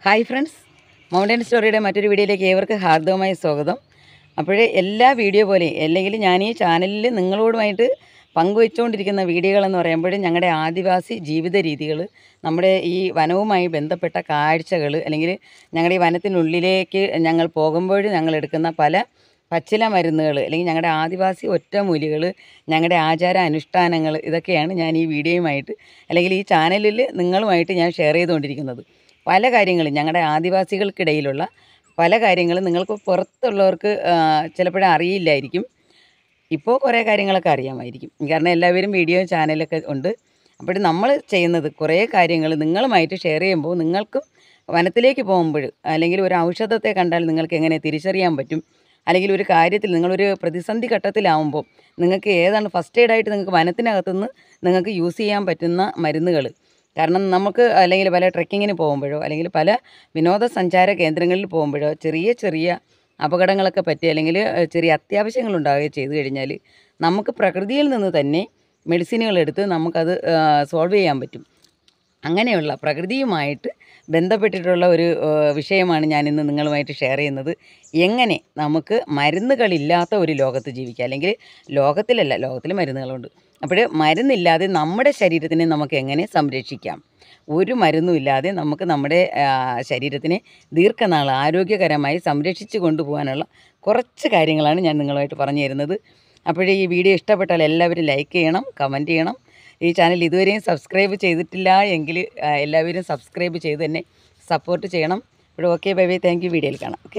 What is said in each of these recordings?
hi friends mountain സ്റ്റോറിയുടെ മറ്റൊരു വീഡിയോയിലേക്ക് ഏവർക്ക് ഹാർദവമായ സ്വാഗതം അപ്പോഴേ എല്ലാ വീഡിയോ പോലെ അല്ലെങ്കിൽ ഞാൻ ഈ ചാനലിൽ നിങ്ങളോടുമായിട്ട് പങ്കുവെച്ചുകൊണ്ടിരിക്കുന്ന വീഡിയോകളെന്ന് പറയുമ്പോഴും ഞങ്ങളുടെ ആദിവാസി ജീവിത രീതികൾ നമ്മുടെ ഈ വനവുമായി ബന്ധപ്പെട്ട കാഴ്ചകൾ അല്ലെങ്കിൽ ഞങ്ങളുടെ ഈ വനത്തിനുള്ളിലേക്ക് ഞങ്ങൾ പോകുമ്പോൾ ഞങ്ങൾ എടുക്കുന്ന പല പച്ചില മരുന്നുകൾ അല്ലെങ്കിൽ ഞങ്ങളുടെ ആദിവാസി ഒറ്റമൂലികൾ ഞങ്ങളുടെ ആചാര അനുഷ്ഠാനങ്ങൾ ഇതൊക്കെയാണ് ഞാൻ ഈ വീഡിയോയുമായിട്ട് അല്ലെങ്കിൽ ഈ ചാനലിൽ നിങ്ങളുമായിട്ട് ഞാൻ ഷെയർ ചെയ്തുകൊണ്ടിരിക്കുന്നത് പല കാര്യങ്ങളും ഞങ്ങളുടെ ആദിവാസികൾക്കിടയിലുള്ള പല കാര്യങ്ങളും നിങ്ങൾക്ക് പുറത്തുള്ളവർക്ക് ചിലപ്പോഴും അറിയില്ലായിരിക്കും ഇപ്പോൾ കുറേ കാര്യങ്ങളൊക്കെ അറിയാമായിരിക്കും കാരണം എല്ലാവരും വീഡിയോ ചാനലൊക്കെ ഉണ്ട് അപ്പോൾ നമ്മൾ ചെയ്യുന്നത് കുറേ കാര്യങ്ങൾ നിങ്ങളുമായിട്ട് ഷെയർ ചെയ്യുമ്പോൾ നിങ്ങൾക്കും വനത്തിലേക്ക് പോകുമ്പോൾ അല്ലെങ്കിൽ ഒരു ഔഷധത്തെ കണ്ടാൽ നിങ്ങൾക്ക് എങ്ങനെ തിരിച്ചറിയാൻ പറ്റും അല്ലെങ്കിൽ ഒരു കാര്യത്തിൽ നിങ്ങളൊരു പ്രതിസന്ധി ഘട്ടത്തിലാവുമ്പോൾ നിങ്ങൾക്ക് ഏതാണ് ഫസ്റ്റ് എയ്ഡായിട്ട് നിങ്ങൾക്ക് വനത്തിനകത്തുനിന്ന് നിങ്ങൾക്ക് യൂസ് ചെയ്യാൻ പറ്റുന്ന മരുന്നുകൾ കാരണം നമുക്ക് അല്ലെങ്കിൽ പല ട്രെക്കിങ്ങിന് പോകുമ്പോഴോ അല്ലെങ്കിൽ പല വിനോദസഞ്ചാര കേന്ദ്രങ്ങളിൽ പോകുമ്പോഴോ ചെറിയ ചെറിയ അപകടങ്ങളൊക്കെ പറ്റി അല്ലെങ്കിൽ ചെറിയ അത്യാവശ്യങ്ങൾ ഉണ്ടാവുകയും ചെയ്തു കഴിഞ്ഞാൽ നമുക്ക് പ്രകൃതിയിൽ നിന്ന് തന്നെ മെഡിസിനുകൾ എടുത്ത് നമുക്കത് സോൾവ് ചെയ്യാൻ പറ്റും അങ്ങനെയുള്ള പ്രകൃതിയുമായിട്ട് ബന്ധപ്പെട്ടിട്ടുള്ള ഒരു ഏഹ്, വിഷയമാണ് ഞാൻ ഇന്ന് നിങ്ങളുമായിട്ട് ഷെയർ ചെയ്യുന്നത് എങ്ങനെ നമുക്ക് മരുന്നുകളില്ലാത്ത ഒരു ലോകത്ത് ജീവിക്കാം അല്ലെങ്കിൽ ലോകത്തിലല്ല ലോകത്തിൽ മരുന്നുകളുണ്ട് അപ്പോൾ മരുന്നില്ലാതെ നമ്മുടെ ശരീരത്തിനെ നമുക്ക് എങ്ങനെ സംരക്ഷിക്കാം ഒരു മരുന്നും ഇല്ലാതെ നമുക്ക് നമ്മുടെ ആ, ശരീരത്തിനെ ദീർഘനാൾ ആരോഗ്യകരമായി സംരക്ഷിച്ച് കൊണ്ടുപോകാനുള്ള കുറച്ച് കാര്യങ്ങളാണ് ഞാൻ നിങ്ങളുമായിട്ട് പറഞ്ഞു തരുന്നത് അപ്പോഴേ ഈ വീഡിയോ ഇഷ്ടപ്പെട്ടാൽ എല്ലാവരും ലൈക്ക് ചെയ്യണം കമൻറ്റ് ചെയ്യണം ഈ ചാനൽ ഇതുവരെയും സബ്സ്ക്രൈബ് ചെയ്തിട്ടില്ല എങ്കിൽ ആ, എല്ലാവരും സബ്സ്ക്രൈബ് ചെയ്ത് തന്നെ സപ്പോർട്ട് ചെയ്യണം ഇവിടെ okay bye bye thank you വീഡിയോയിൽ കാണാം ഓക്കെ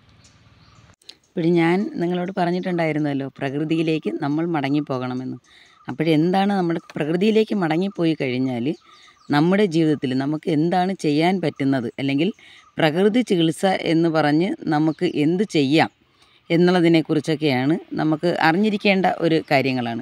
ഇവിടെ ഞാൻ നിങ്ങളോട് പറഞ്ഞിട്ടുണ്ടായിരുന്നല്ലോ പ്രകൃതിയിലേക്ക് നമ്മൾ മടങ്ങിപ്പോകണമെന്ന് അപ്പോഴെന്താണ് നമ്മുടെ പ്രകൃതിയിലേക്ക് മടങ്ങിപ്പോയി കഴിഞ്ഞാൽ നമ്മുടെ ജീവിതത്തിൽ നമുക്ക് എന്താണ് ചെയ്യാൻ പറ്റുന്നത് അല്ലെങ്കിൽ പ്രകൃതി ചികിത്സ എന്ന് പറഞ്ഞ് നമുക്ക് എന്ത് ചെയ്യാം എന്നുള്ളതിനെക്കുറിച്ചൊക്കെയാണ് നമുക്ക് അറിഞ്ഞിരിക്കേണ്ട ഒരു കാര്യങ്ങളാണ്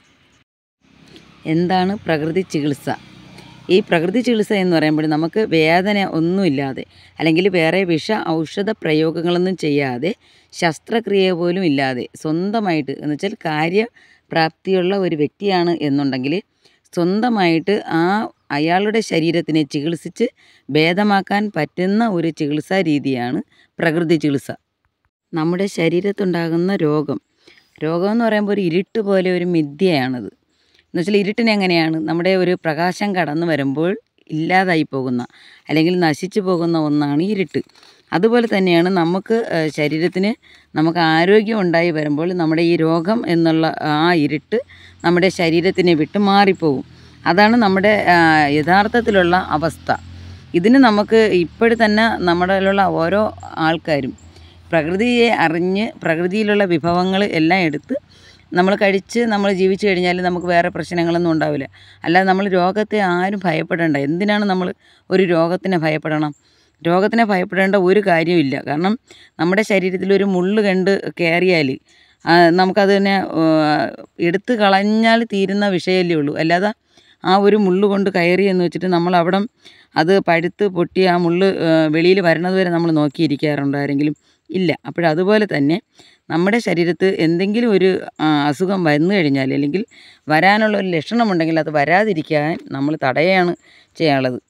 എന്താണ് പ്രകൃതി ചികിത്സ ഈ പ്രകൃതി ചികിത്സ എന്ന് പറയുമ്പോൾ നമുക്ക് വേദന ഒന്നുമില്ലാതെ അല്ലെങ്കിൽ വേറെ വിഷ ഔഷധ പ്രയോഗങ്ങളൊന്നും ചെയ്യാതെ ശസ്ത്രക്രിയ പോലും ഇല്ലാതെ സ്വന്തമായിട്ട് എന്ന് വെച്ചാൽ കാര്യപ്രാപ്തിയുള്ള ഒരു വ്യക്തിയാണ് എന്നുണ്ടെങ്കിൽ സ്വന്തമായിട്ട് ആ അയാളുടെ ശരീരത്തിനെ ചികിത്സിച്ച് ഭേദമാക്കാൻ പറ്റുന്ന ഒരു ചികിത്സാ രീതിയാണ് പ്രകൃതി ചികിത്സ നമ്മുടെ ശരീരത്തുണ്ടാകുന്ന രോഗം രോഗം എന്ന് പറയുമ്പോൾ ഒരു ഇരുട്ട് പോലെ ഒരു മിഥ്യയാണത് എന്ന് വെച്ചാൽ ഇരുട്ടിന് എങ്ങനെയാണ് നമ്മുടെ ഒരു പ്രകാശം കടന്നു വരുമ്പോൾ ഇല്ലാതായി പോകുന്ന അല്ലെങ്കിൽ നശിച്ചു പോകുന്ന ഒന്നാണ് ഇരുട്ട് അതുപോലെ തന്നെയാണ് നമുക്ക് ഏഹ്, ശരീരത്തിന് നമുക്ക് ആരോഗ്യം ഉണ്ടായി വരുമ്പോൾ നമ്മുടെ ഈ രോഗം എന്നുള്ള ആ ഇരുട്ട് നമ്മുടെ ശരീരത്തിനെ വിട്ട് മാറിപ്പോകും അതാണ് നമ്മുടെ ആ, യഥാർത്ഥത്തിലുള്ള അവസ്ഥ ഇതിന് നമുക്ക് ഇപ്പോഴും തന്നെ നമ്മുടെയിലുള്ള ഓരോ ആൾക്കാരും പ്രകൃതിയെ അറിഞ്ഞ് പ്രകൃതിയിലുള്ള വിഭവങ്ങൾ എല്ലാം എടുത്ത് നമ്മൾ കഴിച്ച് നമ്മൾ ജീവിച്ചു കഴിഞ്ഞാൽ നമുക്ക് വേറെ പ്രശ്നങ്ങളൊന്നും ഉണ്ടാവില്ല അല്ലാതെ നമ്മൾ രോഗത്തെ ആരും ഭയപ്പെടേണ്ട എന്തിനാണ് നമ്മൾ ഒരു രോഗത്തിനെ ഭയപ്പെടണം രോഗത്തിനെ ഭയപ്പെടേണ്ട ഒരു കാര്യമില്ല കാരണം നമ്മുടെ ശരീരത്തിൽ ഒരു മുള്ള് കണ്ട് കയറിയാൽ ആ, നമുക്കത് തന്നെ ആ, എടുത്ത് കളഞ്ഞാൽ തീരുന്ന വിഷയമല്ലേ ഉള്ളൂ അല്ലാതെ ആ ഒരു മുള്ള് കൊണ്ട് കയറി എന്ന് വെച്ചിട്ട് നമ്മൾ അവിടം അത് പഴുത്ത് പൊട്ടി ആ മുള്ള് വെളിയിൽ വരണത് വരെ നമ്മൾ നോക്കിയിരിക്കാറുണ്ടോ ആരെങ്കിലും ഇല്ല അപ്പോഴതുപോലെ തന്നെ നമ്മുടെ ശരീരത്ത് എന്തെങ്കിലും ഒരു ആ, അസുഖം വന്നു കഴിഞ്ഞാൽ അല്ലെങ്കിൽ വരാനുള്ള ഒരു ലക്ഷണമുണ്ടെങ്കിൽ അത് വരാതിരിക്കാൻ നമ്മൾ തടയാണ് ചെയ്യാനുള്ളത്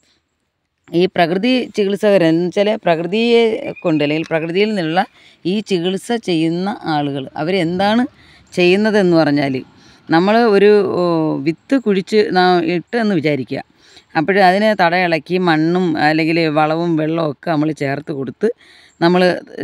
ഈ പ്രകൃതി ചികിത്സകർ എന്ന് വെച്ചാൽ പ്രകൃതിയെ കൊണ്ട് അല്ലെങ്കിൽ പ്രകൃതിയിൽ നിന്നുള്ള ഈ ചികിത്സ ചെയ്യുന്ന ആളുകൾ അവരെന്താണ് ചെയ്യുന്നതെന്ന് പറഞ്ഞാൽ നമ്മൾ ഒരു ഓ, വിത്ത് കുഴിച്ച് നാ- ഇട്ടെന്ന് വിചാരിക്കുക അപ്പോൾ അതിന് തടയിളക്കി മണ്ണും അല്ലെങ്കിൽ വളവും വെള്ളവും ഒക്കെ നമ്മൾ ചേർത്ത് കൊടുത്ത് നമ്മൾ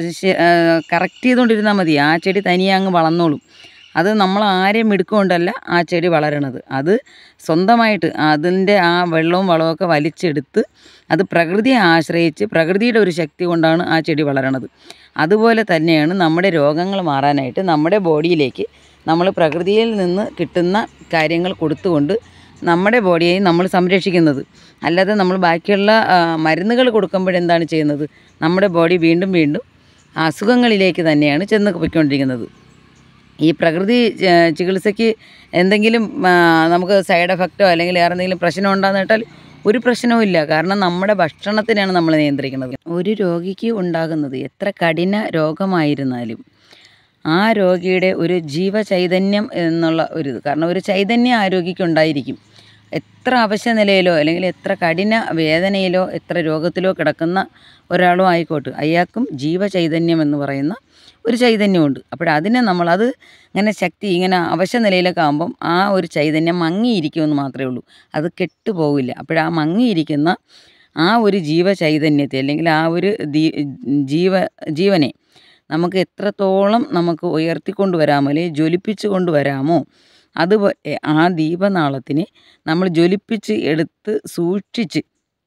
കറക്റ്റ് ചെയ്തുകൊണ്ടിരുന്നാൽ മതി ആ ചെടി തനിയെ അങ്ങ് വളർന്നോളും അത് നമ്മൾ ആരെയും മിടുക്കൊണ്ടല്ല ആ ചെടി വളരണത് അത് സ്വന്തമായിട്ട് അതിൻ്റെ ആ വെള്ളവും വളവും ഒക്കെ വലിച്ചെടുത്ത് അത് പ്രകൃതിയെ ആശ്രയിച്ച് പ്രകൃതിയുടെ ഒരു ശക്തി കൊണ്ടാണ് ആ ചെടി വളരണത് അതുപോലെ തന്നെയാണ് നമ്മുടെ രോഗങ്ങൾ മാറാനായിട്ട് നമ്മുടെ ബോഡിയിലേക്ക് നമ്മൾ പ്രകൃതിയിൽ നിന്ന് കിട്ടുന്ന കാര്യങ്ങൾ കൊടുത്തുകൊണ്ട് നമ്മുടെ ബോഡിയെ നമ്മൾ സംരക്ഷിക്കുന്നത് അല്ലാതെ നമ്മൾ ബാക്കിയുള്ള ആ, മരുന്നുകൾ കൊടുക്കുമ്പോഴെന്താണ് ചെയ്യുന്നത് നമ്മുടെ ബോഡി വീണ്ടും വീണ്ടും അസുഖങ്ങളിലേക്ക് തന്നെയാണ് ചെന്ന് പോയിക്കൊണ്ടിരിക്കുന്നത് ഈ പ്രകൃതി ച- ചികിത്സയ്ക്ക് എന്തെങ്കിലും ആ, നമുക്ക് സൈഡ് എഫക്റ്റോ അല്ലെങ്കിൽ വേറെ എന്തെങ്കിലും പ്രശ്നം ഉണ്ടാകുന്ന കേട്ടാൽ ഒരു പ്രശ്നവും ഇല്ല കാരണം നമ്മുടെ ഭക്ഷണത്തിനാണ് നമ്മൾ നിയന്ത്രിക്കുന്നത് ഒരു രോഗിക്ക് ഉണ്ടാകുന്നത് എത്ര കഠിന രോഗമായിരുന്നാലും ആ രോഗിയുടെ ഒരു ജീവചൈതന്യം എന്നുള്ള ഒരു ഇത് കാരണം ഒരു ചൈതന്യം ആ രോഗിക്ക് ഉണ്ടായിരിക്കും എത്ര അവശ്യ നിലയിലോ അല്ലെങ്കിൽ എത്ര കഠിന വേദനയിലോ എത്ര രോഗത്തിലോ കിടക്കുന്ന ഒരാളും ആയിക്കോട്ടെ അയാൾക്കും ജീവചൈതന്യം എന്ന് പറയുന്ന ഒരു ചൈതന്യമുണ്ട് അപ്പോഴതിനെ നമ്മളത് ഇങ്ങനെ ശക്തി ഇങ്ങനെ അവശ്യ നിലയിലൊക്കെ ആകുമ്പം ആ ഒരു ചൈതന്യം മങ്ങിയിരിക്കുമെന്ന് മാത്രമേ ഉള്ളൂ അത് കെട്ടുപോകില്ല അപ്പോഴാ മങ്ങിയിരിക്കുന്ന ആ ഒരു ജീവചൈതന്യത്തെ അല്ലെങ്കിൽ ആ ഒരു ദീ ജീവ ജീവനെ നമുക്ക് എത്രത്തോളം നമുക്ക് ഉയർത്തിക്കൊണ്ട് വരാമോ അല്ലെങ്കിൽ ജ്വലിപ്പിച്ച് കൊണ്ടുവരാമോ അതുപോലെ ആ ദീപനാളത്തിനെ നമ്മൾ ജ്വലിപ്പിച്ച് എടുത്ത് സൂക്ഷിച്ച്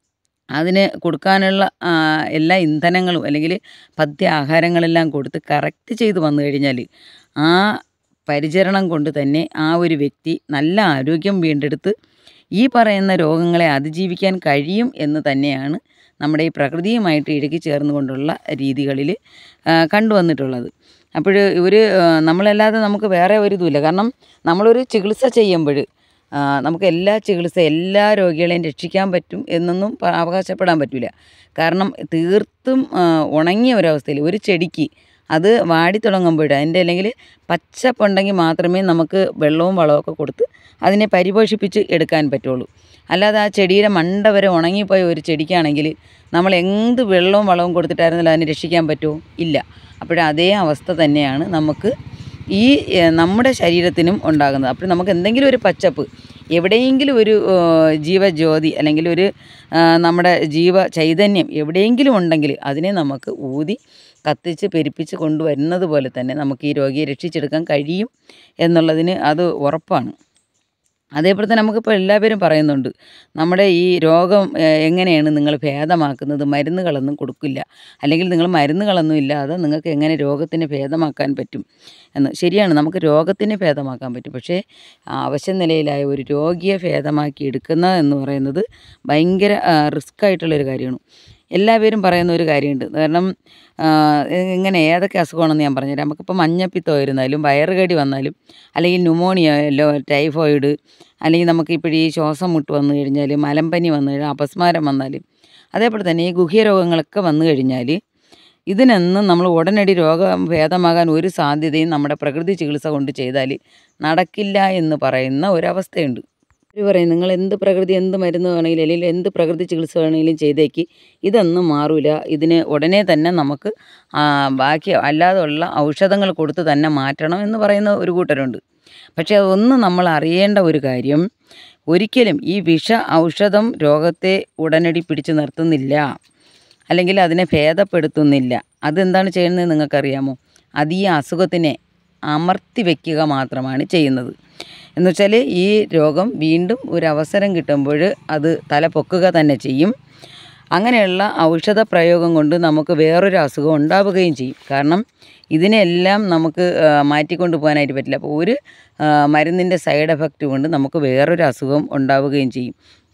അതിന് കൊടുക്കാനുള്ള ആ, എല്ലാ ഇന്ധനങ്ങളും അല്ലെങ്കിൽ പഥ്യ ആഹാരങ്ങളെല്ലാം കൊടുത്ത് കറക്റ്റ് ചെയ്ത് വന്നു കഴിഞ്ഞാൽ ആ പരിചരണം കൊണ്ട് തന്നെ ആ ഒരു വ്യക്തി നല്ല ആരോഗ്യം വീണ്ടെടുത്ത് ഈ പറയുന്ന രോഗങ്ങളെ അതിജീവിക്കാൻ കഴിയും എന്ന് തന്നെയാണ് നമ്മുടെ ഈ പ്രകൃതിയുമായിട്ട് ഇഴുകി ചേർന്നുകൊണ്ടുള്ള രീതികളിൽ കണ്ടുവന്നിട്ടുള്ളത് അപ്പോൾ ഒരു ആ, നമ്മളല്ലാതെ നമുക്ക് വേറെ ഒരു ഇതുമില്ല കാരണം നമ്മളൊരു ചികിത്സ ചെയ്യുമ്പോൾ ആ, നമുക്ക് എല്ലാ ചികിത്സ എല്ലാ രോഗികളെയും രക്ഷിക്കാൻ പറ്റും എന്നൊന്നും പ- അവകാശപ്പെടാൻ പറ്റില്ല കാരണം തീർത്തും ആ, ഉണങ്ങിയ ഒരവസ്ഥയിൽ ഒരു ചെടിക്ക് അത് വാടി തുടങ്ങുമ്പോൾ അതിൻ്റെ അല്ലെങ്കിൽ പച്ചപ്പുണ്ടെങ്കിൽ മാത്രമേ നമുക്ക് വെള്ളവും വളമൊക്കെ കൊടുത്ത് അതിനെ പരിപോഷിപ്പിച്ച് എടുക്കാൻ പറ്റുള്ളൂ അല്ലാതെ ആ ചെടിയുടെ മണ്ട വരെ ഉണങ്ങിപ്പോയ ഒരു ചെടിക്കാണെങ്കിൽ നമ്മൾ എന്ത് വെള്ളവും വളവും കൊടുത്തിട്ടായിരുന്നാലും അതിനെ രക്ഷിക്കാൻ പറ്റുമോ ഇല്ല അപ്പോൾ അതേ അവസ്ഥ തന്നെയാണ് നമുക്ക് ഈ ഏഹ്, നമ്മുടെ ശരീരത്തിനും ഉണ്ടാകുന്നത് അപ്പോൾ നമുക്ക് എന്തെങ്കിലും ഒരു പച്ചപ്പ് എവിടെയെങ്കിലും ഒരു ഏഹ്, ജീവജ്യോതി അല്ലെങ്കിൽ ഒരു ആ, നമ്മുടെ ജീവ ചൈതന്യം എവിടെയെങ്കിലും ഉണ്ടെങ്കിൽ അതിനെ നമുക്ക് ഊതി കത്തിച്ച് പെരുപ്പിച്ച് കൊണ്ടുവരുന്നത് പോലെ തന്നെ നമുക്ക് ഈ രോഗിയെ രക്ഷിച്ചെടുക്കാൻ കഴിയും എന്നുള്ളതിന് അത് ഉറപ്പാണ് അതേപോലെ തന്നെ നമുക്കിപ്പോൾ എല്ലാവരും പറയുന്നുണ്ട് നമ്മുടെ ഈ രോഗം ഏഹ്, എങ്ങനെയാണ് നിങ്ങൾ ഭേദമാക്കുന്നത് മരുന്നുകളൊന്നും കൊടുക്കില്ല അല്ലെങ്കിൽ നിങ്ങൾ മരുന്നുകളൊന്നും ഇല്ലാതെ നിങ്ങൾക്ക് എങ്ങനെ രോഗത്തിനെ ഭേദമാക്കാൻ പറ്റും എന്ന് ശരിയാണ് നമുക്ക് രോഗത്തിനെ ഭേദമാക്കാൻ പറ്റും പക്ഷേ അവശ്യ നിലയിലായ ഒരു രോഗിയെ ഭേദമാക്കി എടുക്കുന്ന എന്ന് പറയുന്നത് ഭയങ്കര റിസ്ക് ആയിട്ടുള്ളൊരു കാര്യമാണ് എല്ലാവരും പറയുന്ന ഒരു കാര്യമുണ്ട് കാരണം ആ, ഇങ്ങനെ ഏതൊക്കെ അസുഖമാണെന്ന് ഞാൻ പറഞ്ഞുതരാം നമുക്കിപ്പോൾ മഞ്ഞപ്പിത്തം ഇരുന്നാലും വയറുകടി വന്നാലും അല്ലെങ്കിൽ ന്യൂമോണിയ അല്ലോ ടൈഫോയിഡ് അല്ലെങ്കിൽ നമുക്ക് ഇപ്പോൾ ഈ ശ്വാസം മുട്ട് വന്നു കഴിഞ്ഞാൽ മലമ്പനി വന്നു കഴിഞ്ഞാൽ അപസ്മാരം വന്നാൽ അതേപോലെ തന്നെ ഈ ഗുഹ്യ രോഗങ്ങളൊക്കെ വന്നു കഴിഞ്ഞാൽ ഇതിനൊന്നും നമ്മൾ ഉടനടി രോഗം ഭേദമാകാൻ ഒരു സാധ്യതയും നമ്മുടെ പ്രകൃതി ചികിത്സ കൊണ്ട് ചെയ്താൽ നടക്കില്ല എന്ന് പറയുന്ന ഒരവസ്ഥയുണ്ട് അവർ പറയും നിങ്ങൾ എന്ത് പ്രകൃതി എന്ത് മരുന്ന് വേണമെങ്കിലും അല്ലെങ്കിൽ എന്ത് പ്രകൃതി ചികിത്സ വേണമെങ്കിലും ചെയ്തേക്ക് ഇതൊന്നും മാറില്ല ഇതിന് ഉടനെ തന്നെ നമുക്ക് ആ, ബാക്കി അല്ലാതെയുള്ള ഔഷധങ്ങൾ കൊടുത്ത് തന്നെ മാറ്റണം എന്ന് പറയുന്ന ഒരു കൂട്ടരുണ്ട് പക്ഷേ അതൊന്നും നമ്മൾ അറിയേണ്ട ഒരു കാര്യം ഒരിക്കലും ഈ വിഷ ഔഷധം രോഗത്തെ ഉടനടി പിടിച്ചു നിർത്തുന്നില്ല അല്ലെങ്കിൽ അതിനെ ഭേദപ്പെടുത്തുന്നില്ല അതെന്താണ് ചെയ്യുന്നത് നിങ്ങൾക്കറിയാമോ അത് ഈ അസുഖത്തിനെ അമർത്തി വയ്ക്കുക മാത്രമാണ് ചെയ്യുന്നത് എന്ന് വെച്ചാൽ ഈ രോഗം വീണ്ടും ഒരു അവസരം കിട്ടുമ്പോൾ അത് തല പൊക്കുക തന്നെ ചെയ്യും അങ്ങനെയുള്ള ഔഷധ പ്രയോഗം കൊണ്ട് നമുക്ക് വേറൊരു അസുഖം ഉണ്ടാവുകയും ചെയ്യും കാരണം ഇതിനെല്ലാം നമുക്ക് ആ, മാറ്റിക്കൊണ്ട് പോകാനായിട്ട് പറ്റില്ല അപ്പോൾ ഒരു മരുന്നിൻ്റെ സൈഡ് എഫക്റ്റ് കൊണ്ട് നമുക്ക് വേറൊരു അസുഖം ഉണ്ടാവുകയും ചെയ്യും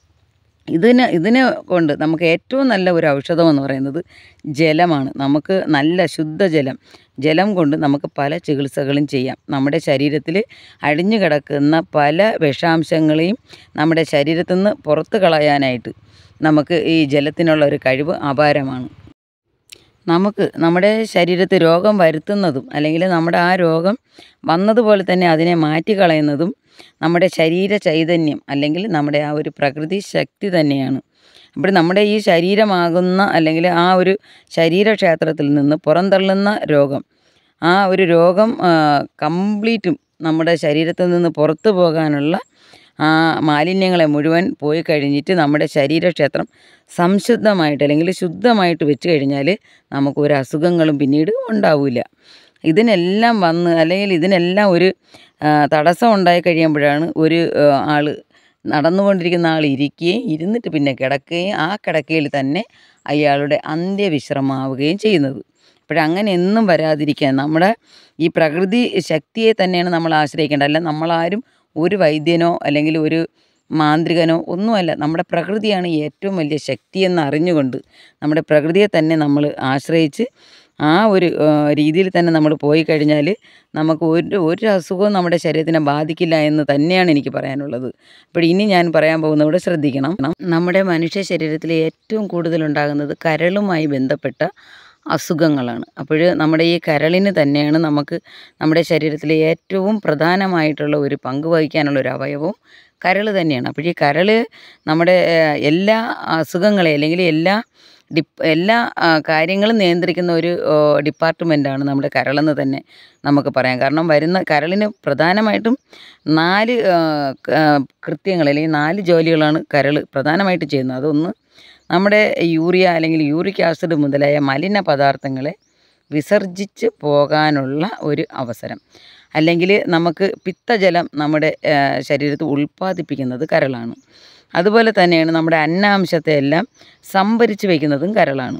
ഇതിന് ഇതിനെ കൊണ്ട് നമുക്ക് ഏറ്റവും നല്ല ഒരു ഔഷധം എന്ന് പറയുന്നത് ജലമാണ് നമുക്ക് നല്ല ശുദ്ധജലം ജലം കൊണ്ട് നമുക്ക് പല ചികിത്സകളും ചെയ്യാം നമ്മുടെ ശരീരത്തിൽ അടിഞ്ഞു കിടക്കുന്ന പല വിഷാംശങ്ങളെയും നമ്മുടെ ശരീരത്തിൽ നിന്ന് പുറത്ത് കളയാനായിട്ട് നമുക്ക് ഈ ജലത്തിനുള്ള ഒരു കഴിവ് അപാരമാണ് നമുക്ക് നമ്മുടെ ശരീരത്തിൽ രോഗം വരുത്തുന്നതും അല്ലെങ്കിൽ നമ്മുടെ ആ രോഗം വന്നതുപോലെ തന്നെ അതിനെ മാറ്റിക്കളയുന്നതും നമ്മുടെ ശരീര ചൈതന്യം അല്ലെങ്കിൽ നമ്മുടെ ആ ഒരു പ്രകൃതി ശക്തി തന്നെയാണ് അപ്പോൾ നമ്മുടെ ഈ ശരീരമാകുന്ന അല്ലെങ്കിൽ ആ ഒരു ശരീരക്ഷേത്രത്തിൽ നിന്ന് പുറന്തള്ളുന്ന രോഗം ആ ഒരു രോഗം കംപ്ലീറ്റും നമ്മുടെ ശരീരത്തിൽ നിന്ന് പുറത്തു പോകാനുള്ള ആ മാലിന്യങ്ങളെ മുഴുവൻ പോയി കഴിഞ്ഞിട്ട് നമ്മുടെ ശരീരക്ഷേത്രം സംശുദ്ധമായിട്ട് അല്ലെങ്കിൽ ശുദ്ധമായിട്ട് വെച്ച് കഴിഞ്ഞാൽ നമുക്ക് ഒരു അസുഖങ്ങളും പിന്നീട് ഉണ്ടാവില്ല ഇതിനെല്ലാം വന്ന് അല്ലെങ്കിൽ ഇതിനെല്ലാം ഒരു ആ, തടസ്സം ഉണ്ടായി കഴിയുമ്പോഴാണ് ഒരു ആൾ നടന്നുകൊണ്ടിരിക്കുന്ന ആൾ ഇരിക്കുകയും ഇരുന്നിട്ട് പിന്നെ കിടക്കുകയും ആ കിടക്കയിൽ തന്നെ അയാളുടെ അന്ത്യവിശ്രമാവുകയും ചെയ്യുന്നത് അപ്പോഴങ്ങനെ എന്നും വരാതിരിക്കാൻ നമ്മുടെ ഈ പ്രകൃതി ശക്തിയെ തന്നെയാണ് നമ്മൾ ആശ്രയിക്കേണ്ടത് അല്ല നമ്മളാരും ഒരു വൈദ്യനോ അല്ലെങ്കിൽ ഒരു മാന്ത്രികനോ ഒന്നുമല്ല നമ്മുടെ പ്രകൃതിയാണ് ഏറ്റവും വലിയ ശക്തിയെന്ന് അറിഞ്ഞുകൊണ്ട് നമ്മുടെ പ്രകൃതിയെ തന്നെ നമ്മൾ ആശ്രയിച്ച് ആ ഒരു ആ, രീതിയിൽ തന്നെ നമ്മൾ പോയി കഴിഞ്ഞാൽ നമുക്ക് ഒരു ഒരു അസുഖവും നമ്മുടെ ശരീരത്തിനെ ബാധിക്കില്ല എന്ന് തന്നെയാണ് എനിക്ക് പറയാനുള്ളത് അപ്പോൾ ഇനി ഞാൻ പറയാൻ പോകുന്നവിടെ ശ്രദ്ധിക്കണം നമ്മുടെ മനുഷ്യ ശരീരത്തിൽ ഏറ്റവും കൂടുതൽ ഉണ്ടാകുന്നത് കരളുമായി ബന്ധപ്പെട്ട അസുഖങ്ങളാണ് അപ്പോൾ നമ്മുടെ ഈ കരളിന് തന്നെയാണ് നമുക്ക് നമ്മുടെ ശരീരത്തിലെ ഏറ്റവും പ്രധാനമായിട്ടുള്ള ഒരു പങ്ക് വഹിക്കാനുള്ള ഒരു അവയവവും കരൾ തന്നെയാണ് അപ്പോൾ ഈ കരൾ നമ്മുടെ ഏഹ്, എല്ലാ അസുഖങ്ങളെ അല്ലെങ്കിൽ എല്ലാ ഡിപ്പ് എല്ലാ ആ, കാര്യങ്ങളും നിയന്ത്രിക്കുന്ന ഒരു ഡിപ്പാർട്ട്മെൻറ്റാണ് നമ്മുടെ കരളെന്ന് തന്നെ നമുക്ക് പറയാം കാരണം വരുന്ന കരളിന് പ്രധാനമായിട്ടും നാല് ആ, ക- ആ, കൃത്യങ്ങൾ അല്ലെങ്കിൽ നാല് ജോലികളാണ് കരൾ പ്രധാനമായിട്ട് ചെയ്യുന്നത് അതൊന്ന് നമ്മുടെ യൂറിയ അല്ലെങ്കിൽ യൂറിക് ആസിഡ് മുതലായ മലിന പദാർത്ഥങ്ങളെ വിസർജിച്ച് പോകാനുള്ള ഒരു അവസരം അല്ലെങ്കിൽ നമുക്ക് പിത്തജലം നമ്മുടെ ആ, ശരീരത്തിൽ ഉൽപ്പാദിപ്പിക്കുന്നത് കരളാണ് അതുപോലെ തന്നെയാണ് നമ്മുടെ അന്നാംശത്തെ എല്ലാം സംഭരിച്ച് വയ്ക്കുന്നതും കരളാണ്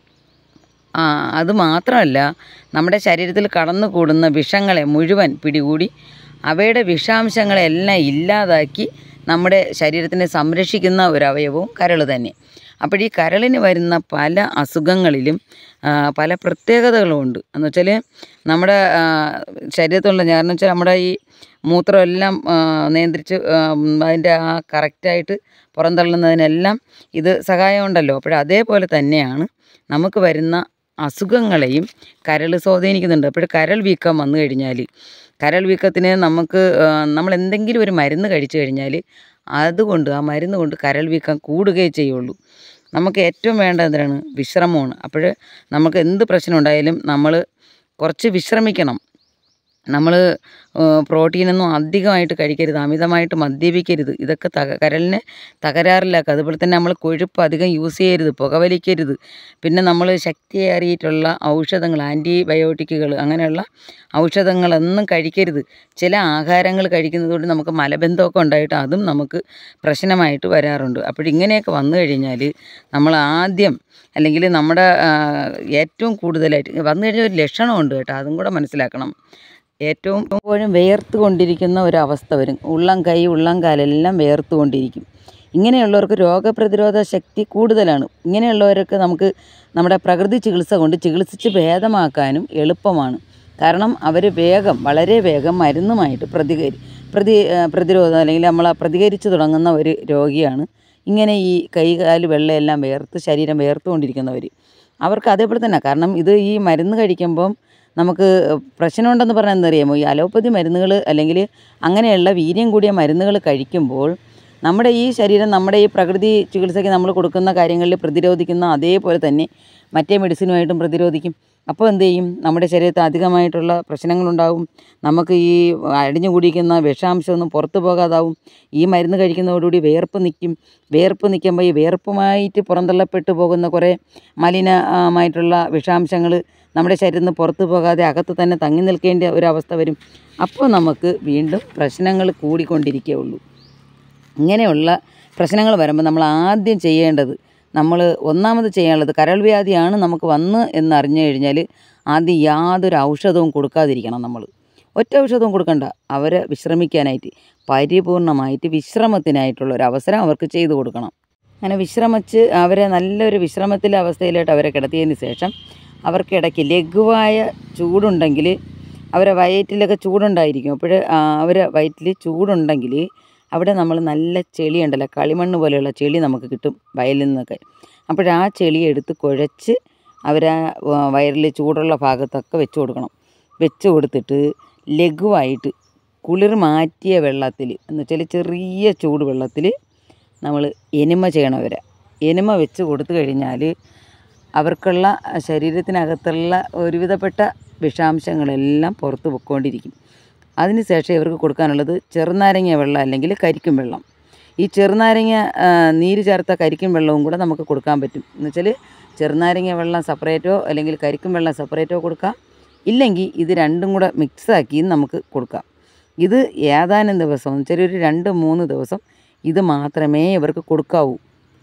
ആ അത് മാത്രമല്ല നമ്മുടെ ശരീരത്തിൽ കടന്നുകൂടുന്ന വിഷങ്ങളെ മുഴുവൻ പിടികൂടി അവയുടെ വിഷാംശങ്ങളെ എല്ലാം ഇല്ലാതാക്കി നമ്മുടെ ശരീരത്തിനെ സംരക്ഷിക്കുന്ന ഒരു അവയവവും കരൾ തന്നെ അപ്പോൾ ഈ കരളിന് വരുന്ന പല അസുഖങ്ങളിലും ആ, പല പ്രത്യേകതകളുമുണ്ട് എന്ന് വെച്ചാൽ നമ്മുടെ ആ, ശരീരത്തിലുള്ള കാരണം വെച്ചാൽ നമ്മുടെ ഈ മൂത്രമെല്ലാം ആ, നിയന്ത്രിച്ച് ആ, അതിൻ്റെ ആ കറക്റ്റായിട്ട് പുറന്തള്ളുന്നതിനെല്ലാം ഇത് സഹായമുണ്ടല്ലോ അപ്പോൾ അതേപോലെ തന്നെയാണ് നമുക്ക് വരുന്ന അസുഖങ്ങളെയും കരൾ സ്വാധീനിക്കുന്നുണ്ട് അപ്പോൾ കരൾ വീക്കം വന്നു കഴിഞ്ഞാൽ കരൾ വീക്കത്തിന് നമുക്ക് ആ, നമ്മൾ എന്തെങ്കിലും ഒരു മരുന്ന് കഴിച്ചു കഴിഞ്ഞാൽ അതുകൊണ്ട് ആ മരുന്ന് കൊണ്ട് കരൾ വീക്കം കൂടുകയേ ചെയ്യുള്ളൂ നമുക്ക് ഏറ്റവും വേണ്ടത് എന്താണ് വിശ്രമമാണ് അപ്പോൾ നമുക്ക് എന്ത് പ്രശ്നം ഉണ്ടായാലും നമ്മൾ കുറച്ച് വിശ്രമിക്കണം നമ്മൾ പ്രോട്ടീനൊന്നും അധികമായിട്ട് കഴിക്കരുത് അമിതമായിട്ട് മദ്യപിക്കരുത് ഇതൊക്കെ തക കരളിനെ തകരാറിലാക്കുക അതുപോലെ തന്നെ നമ്മൾ കൊഴുപ്പ് അധികം യൂസ് ചെയ്യരുത് പുകവലിക്കരുത് പിന്നെ നമ്മൾ ശക്തിയേറിയിട്ടുള്ള ഔഷധങ്ങൾ ആൻറ്റിബയോട്ടിക്കുകൾ അങ്ങനെയുള്ള ഔഷധങ്ങളൊന്നും കഴിക്കരുത് ചില ആഹാരങ്ങൾ കഴിക്കുന്നതുകൊണ്ട് നമുക്ക് മലബന്ധമൊക്കെ ഉണ്ടായിട്ട് അതും നമുക്ക് പ്രശ്നമായിട്ട് വരാറുണ്ട് അപ്പോൾ ഇങ്ങനെയൊക്കെ വന്നു കഴിഞ്ഞാൽ നമ്മൾ ആദ്യം അല്ലെങ്കിൽ നമ്മുടെ ആ, ഏറ്റവും കൂടുതലായിട്ട് വന്നു കഴിഞ്ഞാൽ ഒരു ലക്ഷണമുണ്ട് കേട്ടോ അതും കൂടെ മനസ്സിലാക്കണം ഏറ്റവും എപ്പോഴും വേർത്ത് കൊണ്ടിരിക്കുന്ന ഒരവസ്ഥ വരും ഉള്ളം കൈ ഉള്ളം കാലെല്ലാം വേർത്ത് കൊണ്ടിരിക്കും ഇങ്ങനെയുള്ളവർക്ക് രോഗപ്രതിരോധ ശക്തി കൂടുതലാണ് ഇങ്ങനെയുള്ളവരൊക്കെ നമുക്ക് നമ്മുടെ പ്രകൃതി ചികിത്സ കൊണ്ട് ചികിത്സിച്ച് ഭേദമാക്കാനും എളുപ്പമാണ് കാരണം അവർ വേഗം വളരെ വേഗം മരുന്നുമായിട്ട് പ്രതികരി പ്രതി ആ, പ്രതിരോധം അല്ലെങ്കിൽ നമ്മൾ പ്രതികരിച്ച് തുടങ്ങുന്ന ഒരു രോഗിയാണ് ഇങ്ങനെ ഈ കൈ കാല് വെള്ളയെല്ലാം വേർത്ത് ശരീരം വേർത്തുകൊണ്ടിരിക്കുന്നവർ അവർക്ക് അതേപോലെ തന്നെ കാരണം ഇത് ഈ മരുന്ന് കഴിക്കുമ്പം നമുക്ക് പ്രശ്നമുണ്ടെന്ന് പറഞ്ഞാൽ എന്തറിയാമോ ഈ അലോപ്പതി മരുന്നുകൾ അല്ലെങ്കിൽ അങ്ങനെയുള്ള വീര്യം കൂടിയ മരുന്നുകൾ കഴിക്കുമ്പോൾ നമ്മുടെ ഈ ശരീരം നമ്മുടെ ഈ പ്രകൃതി ചികിത്സയ്ക്ക് നമ്മൾ കൊടുക്കുന്ന കാര്യങ്ങളിൽ പ്രതിരോധിക്കുന്ന അതേപോലെ തന്നെ മറ്റേ മെഡിസിനുമായിട്ടും പ്രതിരോധിക്കും അപ്പോൾ എന്ത് ചെയ്യും നമ്മുടെ ശരീരത്തിൽ അധികമായിട്ടുള്ള പ്രശ്നങ്ങളുണ്ടാവും നമുക്ക് ഈ അടിഞ്ഞു കൂടിയിരിക്കുന്ന വിഷാംശമൊന്നും പുറത്തു പോകാതാവും ഈ മരുന്ന് കഴിക്കുന്നതോടുകൂടി വേർപ്പ് നിൽക്കും വേർപ്പ് നിൽക്കുമ്പോൾ ഈ വേർപ്പുമായിട്ട് പുറന്തള്ളപ്പെട്ടു പോകുന്ന കുറേ മലിനമായിട്ടുള്ള വിഷാംശങ്ങൾ നമ്മുടെ ശരീരത്തിൽ നിന്ന് പുറത്തു പോകാതെ അകത്ത് തന്നെ തങ്ങി നിൽക്കേണ്ട ഒരവസ്ഥ വരും അപ്പോൾ നമുക്ക് വീണ്ടും പ്രശ്നങ്ങൾ കൂടിക്കൊണ്ടിരിക്കുകയുള്ളൂ ഇങ്ങനെയുള്ള പ്രശ്നങ്ങൾ വരുമ്പോൾ നമ്മൾ ആദ്യം ചെയ്യേണ്ടത് നമ്മൾ ഒന്നാമത് ചെയ്യാനുള്ളത് കരൾ വ്യാധിയാണ് നമുക്ക് വന്ന് എന്ന് അറിഞ്ഞു കഴിഞ്ഞാൽ ആദ്യം യാതൊരു ഔഷധവും കൊടുക്കാതിരിക്കണം നമ്മൾ ഒറ്റ ഔഷധവും കൊടുക്കണ്ട അവരെ വിശ്രമിക്കാനായിട്ട് പരിപൂർണമായിട്ട് വിശ്രമത്തിനായിട്ടുള്ള ഒരു അവസരം അവർക്ക് ചെയ്തു കൊടുക്കണം അങ്ങനെ വിശ്രമിച്ച് അവരെ നല്ലൊരു വിശ്രമത്തിലെ അവസ്ഥയിലോട്ട് അവരെ കിടത്തിയതിന് ശേഷം അവർക്കിടയ്ക്ക് ലഘുവായ ചൂടുണ്ടെങ്കിൽ അവരെ വയറ്റിലൊക്കെ ചൂടുണ്ടായിരിക്കും അപ്പോൾ അവരെ വയറ്റിൽ ചൂടുണ്ടെങ്കിൽ അവിടെ നമ്മൾ നല്ല ചെളി ഉണ്ടല്ലോ കളിമണ്ണ് പോലെയുള്ള ചെളി നമുക്ക് കിട്ടും വയലിൽ നിന്നൊക്കെ അപ്പോൾ ആ ചെളി എടുത്ത് കുഴച്ച് അവരാ വയറിൽ ചൂടുള്ള ഭാഗത്തൊക്കെ വെച്ച് കൊടുക്കണം വെച്ച് കൊടുത്തിട്ട് ലഘുവായിട്ട് കുളിർ മാറ്റിയ വെള്ളത്തിൽ എന്ന് വെച്ചാൽ ചെറിയ ചൂട് വെള്ളത്തിൽ നമ്മൾ എനിമ ചെയ്യണം അവരെ എനിമ വെച്ച് കൊടുത്തു കഴിഞ്ഞാൽ അവർക്കുള്ള ശരീരത്തിനകത്തുള്ള ഒരുവിധപ്പെട്ട വിഷാംശങ്ങളെല്ലാം പുറത്ത് പൊയ്ക്കൊണ്ടിരിക്കും അതിന് ശേഷം ഇവർക്ക് കൊടുക്കാനുള്ളത് ചെറുനാരങ്ങ വെള്ളം അല്ലെങ്കിൽ കരിക്കും വെള്ളം ഈ ചെറുനാരങ്ങ ആ, നീര് ചേർത്ത കരിക്കും വെള്ളവും കൂടെ നമുക്ക് കൊടുക്കാൻ പറ്റും എന്ന് വെച്ചാൽ ചെറുനാരങ്ങ വെള്ളം സെപ്പറേറ്റോ അല്ലെങ്കിൽ കരിക്കും വെള്ളം സെപ്പറേറ്റോ കൊടുക്കാം ഇല്ലെങ്കിൽ ഇത് രണ്ടും കൂടെ മിക്സാക്കിയും നമുക്ക് കൊടുക്കാം ഇത് ഏതാനും ദിവസം എന്ന് വെച്ചാൽ ഒരു രണ്ട് മൂന്ന് ദിവസം ഇത് മാത്രമേ ഇവർക്ക് കൊടുക്കാവൂ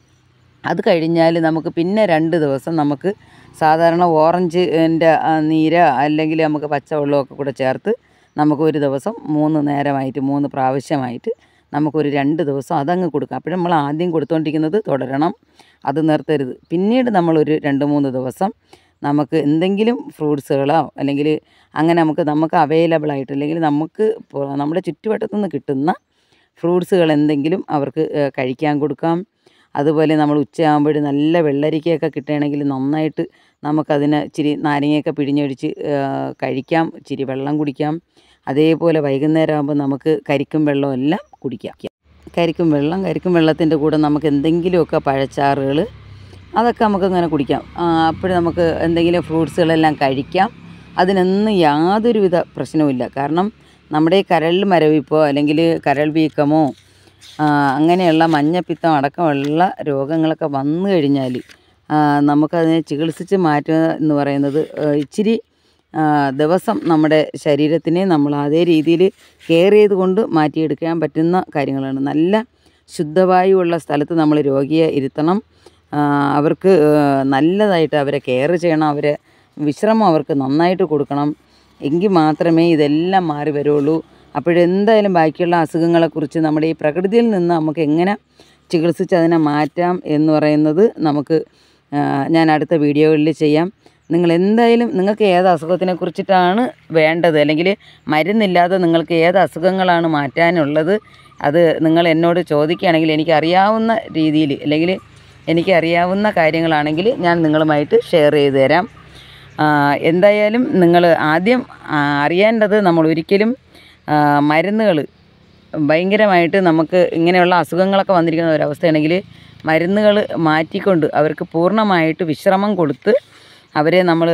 അത് കഴിഞ്ഞാൽ നമുക്ക് പിന്നെ രണ്ട് ദിവസം നമുക്ക് സാധാരണ ഓറഞ്ചിൻ്റെ നീര് അല്ലെങ്കിൽ നമുക്ക് പച്ചവെള്ളമൊക്കെ കൂടെ ചേർത്ത് നമുക്ക് ഒരു ദിവസം മൂന്ന് നേരമായിട്ട് മൂന്ന് പ്രാവശ്യമായിട്ട് നമുക്കൊരു രണ്ട് ദിവസം അതങ്ങ് കൊടുക്കാം അപ്പോൾ നമ്മൾ ആദ്യം കൊടുത്തുകൊണ്ടിരിക്കുന്നത് തുടരണം അത് നിർത്തരുത് പിന്നീട് നമ്മളൊരു രണ്ട് മൂന്ന് ദിവസം നമുക്ക് എന്തെങ്കിലും ഫ്രൂട്ട്സുകളോ അല്ലെങ്കിൽ അങ്ങനെ നമുക്ക് നമുക്ക് അവൈലബിൾ ആയിട്ട് അല്ലെങ്കിൽ നമുക്ക് പൊ- നമ്മുടെ ചുറ്റുവട്ടത്തു നിന്ന് കിട്ടുന്ന ഫ്രൂട്ട്സുകൾ എന്തെങ്കിലും അവർക്ക് ഏഹ്, കഴിക്കാൻ കൊടുക്കാം അതുപോലെ നമ്മൾ ഉച്ചയാകുമ്പോൾ നല്ല വെള്ളരിക്കയൊക്കെ കിട്ടുകയാണെങ്കിൽ നന്നായിട്ട് നമുക്കതിന് ഇച്ചിരി നാരങ്ങയൊക്കെ പിഴിഞ്ഞൊഴിച്ച് ഏഹ്, കഴിക്കാം ഇച്ചിരി വെള്ളം കുടിക്കാം അതേപോലെ വൈകുന്നേരം ആകുമ്പോൾ നമുക്ക് കരിക്കും വെള്ളവും എല്ലാം കുടിക്കാം കരിക്കും വെള്ളം കരിക്കും വെള്ളത്തിൻ്റെ കൂടെ നമുക്ക് എന്തെങ്കിലുമൊക്കെ പഴച്ചാറുകൾ അതൊക്കെ നമുക്കിങ്ങനെ കുടിക്കാം അപ്പോഴും നമുക്ക് എന്തെങ്കിലും ഫ്രൂട്ട്സുകളെല്ലാം കഴിക്കാം അതിനൊന്നും യാതൊരുവിധ പ്രശ്നവുമില്ല കാരണം നമ്മുടെ ഈ കരളിൽ മരവിപ്പോ അല്ലെങ്കിൽ കരൾ വീക്കമോ ആ, അങ്ങനെയുള്ള മഞ്ഞപ്പിത്തം അടക്കമുള്ള രോഗങ്ങളൊക്കെ വന്നു കഴിഞ്ഞാൽ നമുക്കതിനെ ചികിത്സിച്ച് മാറ്റുക എന്ന് പറയുന്നത് ആ, ഇച്ചിരി ആ, ദിവസം നമ്മുടെ ശരീരത്തിനെ നമ്മൾ അതേ രീതിയിൽ കെയർ ചെയ്തുകൊണ്ട് മാറ്റിയെടുക്കാൻ പറ്റുന്ന കാര്യങ്ങളാണ് നല്ല ശുദ്ധവായുവുള്ള സ്ഥലത്ത് നമ്മൾ രോഗിയെ ഇരുത്തണം ആ, അവർക്ക് ആ, നല്ലതായിട്ട് അവരെ കെയർ ചെയ്യണം അവരെ വിശ്രമം അവർക്ക് നന്നായിട്ട് കൊടുക്കണം എങ്കിൽ മാത്രമേ ഇതെല്ലാം മാറി വരുള്ളൂ അപ്പോഴെന്തായാലും ബാക്കിയുള്ള അസുഖങ്ങളെക്കുറിച്ച് നമ്മുടെ ഈ പ്രകൃതിയിൽ നിന്ന് നമുക്ക് എങ്ങനെ ചികിത്സിച്ച് അതിനെ മാറ്റാം എന്ന് പറയുന്നത് നമുക്ക് ആ, ഞാൻ അടുത്ത വീഡിയോകളിൽ ചെയ്യാം നിങ്ങൾ എന്തായാലും നിങ്ങൾക്ക് ഏത് അസുഖത്തിനെ കുറിച്ചിട്ടാണ് വേണ്ടത് അല്ലെങ്കിൽ മരുന്നില്ലാതെ നിങ്ങൾക്ക് ഏത് അസുഖങ്ങളാണ് മാറ്റാനുള്ളത് അത് നിങ്ങൾ എന്നോട് ചോദിക്കുകയാണെങ്കിൽ എനിക്കറിയാവുന്ന രീതിയിൽ അല്ലെങ്കിൽ എനിക്കറിയാവുന്ന കാര്യങ്ങളാണെങ്കിൽ ഞാൻ നിങ്ങളുമായിട്ട് ഷെയർ ചെയ്ത് തരാം ആ, എന്തായാലും നിങ്ങൾ ആദ്യം ആ, അറിയേണ്ടത് നമ്മൾ ഒരിക്കലും മരുന്നുകൾ ഭയങ്കരമായിട്ട് നമുക്ക് ഇങ്ങനെയുള്ള അസുഖങ്ങളൊക്കെ വന്നിരിക്കുന്ന ഒരവസ്ഥയാണെങ്കിൽ മരുന്നുകൾ മാറ്റിക്കൊണ്ട് അവർക്ക് പൂർണ്ണമായിട്ട് വിശ്രമം കൊടുത്ത് അവരെ നമ്മൾ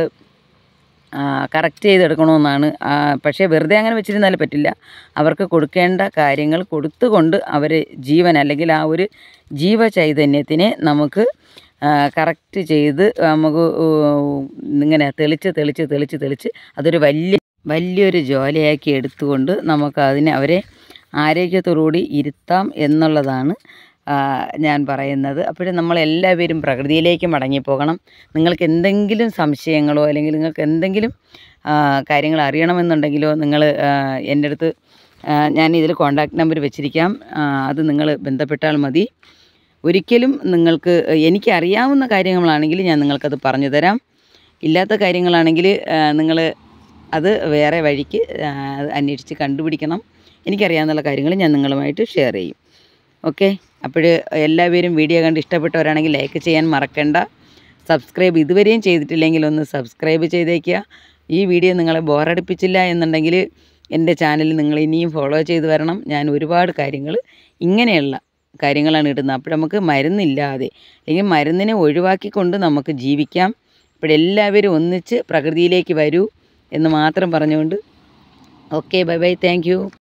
കറക്റ്റ് ചെയ്തെടുക്കണമെന്നാണ് ആ, പക്ഷേ വെറുതെ അങ്ങനെ വെച്ചിരുന്നാൽ പറ്റില്ല അവർക്ക് കൊടുക്കേണ്ട കാര്യങ്ങൾ കൊടുത്തുകൊണ്ട് അവരെ ജീവൻ അല്ലെങ്കിൽ ആ ഒരു ജീവചൈതന്യത്തിനെ നമുക്ക് കറക്റ്റ് ചെയ്ത് നമുക്ക് ഇങ്ങനെ തെളിച്ച് തെളിച്ച് തെളിച്ച് തെളിച്ച് അതൊരു വലിയ വലിയൊരു ജോലിയാക്കി എടുത്തുകൊണ്ട് നമുക്ക് അതിനെ അവരെ ആരോഗ്യത്തോടുകൂടി ഇരുത്താം എന്നുള്ളതാണ് ആ, ഞാൻ പറയുന്നത് അപ്പോഴും നമ്മളെല്ലാവരും പ്രകൃതിയിലേക്ക് മടങ്ങിപ്പോകണം നിങ്ങൾക്ക് എന്തെങ്കിലും സംശയങ്ങളോ അല്ലെങ്കിൽ നിങ്ങൾക്ക് എന്തെങ്കിലും ആ, കാര്യങ്ങൾ അറിയണമെന്നുണ്ടെങ്കിലോ നിങ്ങൾ എൻ്റെ അടുത്ത് ആ, ഞാൻ ഇതിൽ കോണ്ടാക്ട് നമ്പർ വെച്ചിരിക്കാം ആ, അത് നിങ്ങൾ ബന്ധപ്പെട്ടാൽ മതി ഒരിക്കലും നിങ്ങൾക്ക് എനിക്കറിയാവുന്ന കാര്യങ്ങളാണെങ്കിൽ ഞാൻ നിങ്ങൾക്കത് പറഞ്ഞു തരാം ഇല്ലാത്ത കാര്യങ്ങളാണെങ്കിൽ നിങ്ങൾ അത് വേറെ വഴിക്ക് ആ, അന്വേഷിച്ച് കണ്ടുപിടിക്കണം എനിക്കറിയാവുന്ന കാര്യങ്ങൾ ഞാൻ നിങ്ങളുമായിട്ട് ഷെയർ ചെയ്യും ഓക്കെ അപ്പോൾ എല്ലാവരും വീഡിയോ കണ്ട് ഇഷ്ടപ്പെട്ടവരാണെങ്കിൽ ലൈക്ക് ചെയ്യാൻ മറക്കണ്ട സബ്സ്ക്രൈബ് ഇതുവരെയും ചെയ്തിട്ടില്ലെങ്കിൽ ഒന്ന് സബ്സ്ക്രൈബ് ചെയ്തേക്കുക ഈ വീഡിയോ നിങ്ങളെ ബോറടിപ്പിച്ചില്ല എന്നുണ്ടെങ്കിൽ എൻ്റെ ചാനൽ നിങ്ങൾ ഇനിയും ഫോളോ ചെയ്ത് വരണം ഞാൻ ഒരുപാട് കാര്യങ്ങൾ ഇങ്ങനെയുള്ള കാര്യങ്ങളാണ് ഇടുന്നത് അപ്പോൾ നമുക്ക് മരുന്നില്ലാതെ അല്ലെങ്കിൽ മരുന്നിനെ ഒഴിവാക്കിക്കൊണ്ട് നമുക്ക് ജീവിക്കാം അപ്പോഴെല്ലാവരും ഒന്നിച്ച് പ്രകൃതിയിലേക്ക് വരൂ എന്ന് മാത്രം പറഞ്ഞുകൊണ്ട് okay bye bye thank U